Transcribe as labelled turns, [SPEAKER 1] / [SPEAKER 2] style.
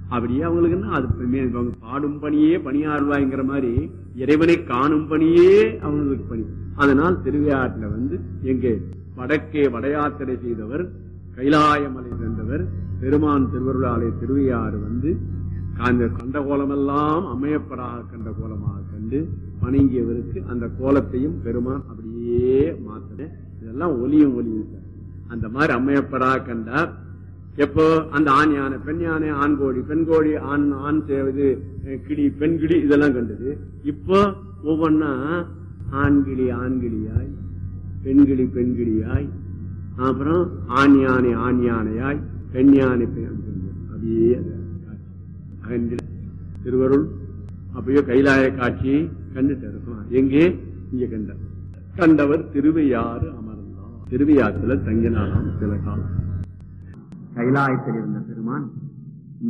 [SPEAKER 1] அப்படியே அவங்களுக்கு என்ன அது பெருமையா அவங்க பாடும் பணியே பணியாழ்வாய்ங்கிற மாதிரி இறைவனை காணும் பணியே அவங்களுக்கு பணி அதனால் திருவையாற்றுல வந்து எங்கே வடக்கே வடயாத்திரை செய்தவர் கைலாயமலை சென்றவர் பெருமான் திருவருளாலய திருவையாறு வந்து அந்த கண்ட கோலமெல்லாம் அமையப்படாக கண்ட கோலமாக கண்டு வணங்கியவருக்கு அந்த கோலத்தையும் பெருமான் அப்படியே மாத்தின இதெல்லாம் ஒலியும் ஒலியும் சார் அந்த மாதிரி அம்மையப்படா கண்டார் எப்போ அந்த ஆண் யானை பெண் யானை ஆண் கோழி பெண் கோழி ஆண் ஆண் சேவது அஹ், கிளி பெண் கிளி இதெல்லாம் கண்டது இப்போ ஒவ்வொன்னா ஆண்கிளி ஆண்கிளியாய் பெண்கிளி பெண்கிளியாய் அப்புறம் ஆண் யானை ஆண் யானையாய் பெண் யானை பெண் அப்படியே அது காட்சி. அகன்ற திருவருள் அப்பயோ கைலாய காட்சியை கண்டுட்டு இருக்கலாம் எங்கே இங்க கண்டார் கண்டவர் திருவையாறு அமர்ந்தார் திருவையாற்றுல தங்கினாராம் சில காலம் கைலாயத்தில் இருந்த பெருமான்